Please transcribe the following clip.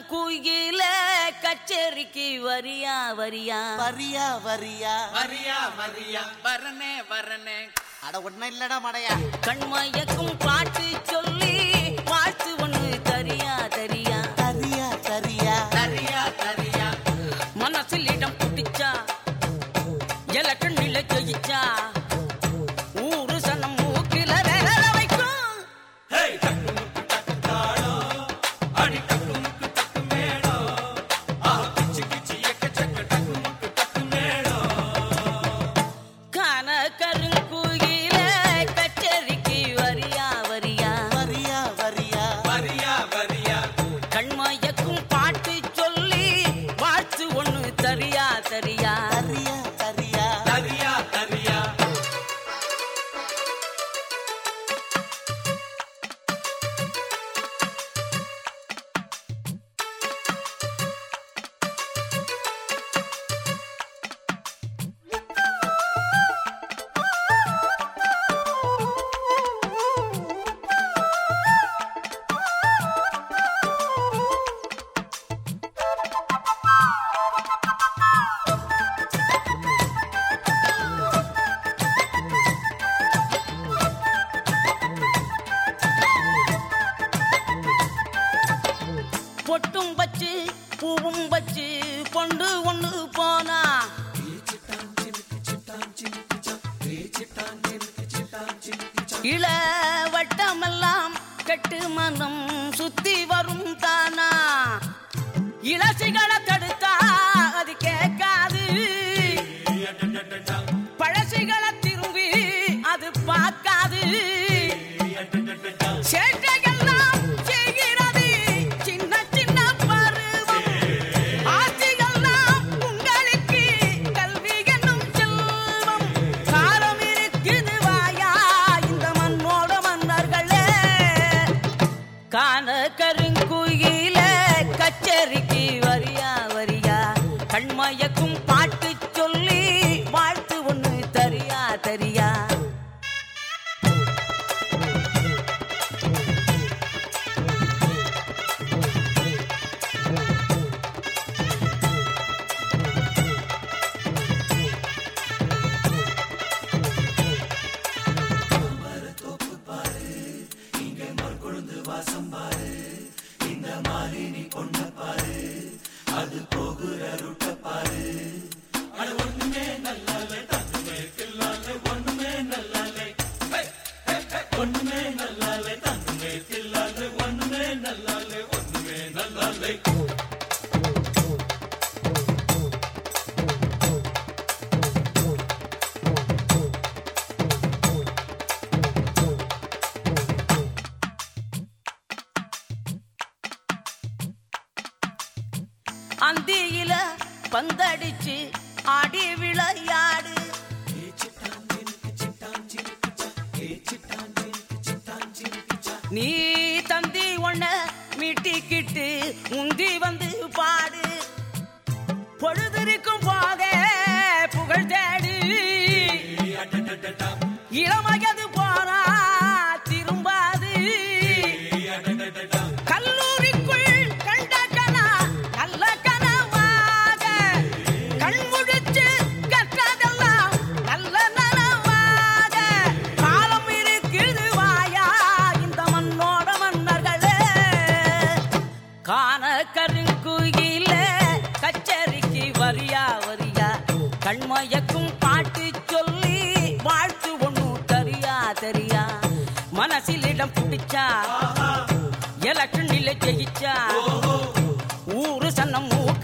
கருங்குயில கச்சேரிக்கு வரியா வரியா வரியா வரியா வரியா வரியா வரனே வரனே அட ஒன்னும் இல்லடா மடையா கண்மயக்கும் பாட்டு சொல்லி வாழ்த்து ஒண்ணு தரியா தரியா தரியா தரியா தரியா தரியா மனசில் இடம் பிடிச்சா எலக்ஷன் நில ஜெயிச்சா ஊரு சனம் மூக்கில விரல வைக்கும் அடி டக்கு முக்கு டக்கு மேளம் ஆ கிச்சு கிச்சு எக்க சக்க டக்கு முக்கு டக்கு மேளம் கான கருங்குயில கச்சேரிக்கு வரியா வரியா வரியா வரியா வரியா வரியா கண்மயக்கும் பாட்டு சொல்லி வாழ்த்து ஒண்ணு தரியா தரியா தரியா தரியா தரியா தரியா பொட்டும் வச்சு பூவும் வச்சு கொண்டு ஒண்ணு போனா இள வட்டமெல்லாம் கெட்டு மனம் சுத்தி வரும் தானா இளசிகளை தடுத்தா அது கேட்காது பழசிகளை திரும்பி அது பார்க்காது சேட்டையெல்லாம் செய்கிறது சின்ன சின்ன பருவம் ஆட்சியெல்லாம் உங்களுக்கு கல்வி என்னும் செல்வம் காலம் இருக்குது வாயா இந்த மண்ணோட மன்னர்களே காண கருங்குயில கச்சேரிக்கு வரியா வரியா கண்மயக்கும் பாட்டு சொல்லி வாழ்த்து ஒண்ணு தரியா தரியா அந்தியில பந்தடிச்சு ஆடி விளையாடு நீ தந்தி ஒண்ண மீட்டிக்கிட்டு உந்தி வந்து பாடு பொழுதிருக்கும் போதே புகழ் தேடு இளமயது போனா திரும்பாது கல்லூரிக்குள் கண்ட கனா நல்ல கனவாக கண் முழிச்சு கற்றதெல்லாம் நல்ல நனவாக காலம் இருக்குது வாயா இந்த மண்ணோட மன்னர்களே காண கருங்குயில கச்சேரிக்கு வரியா வரியா கண்மயக்கும் பாட்டு சொல்லி வாழ்த்து ஒண்ணு தரியா தரியா மனசில் இடம் பிடிச்சா எலக்ஷன் நிலை ஜெயிச்சா ஊரு சன்னம் மூட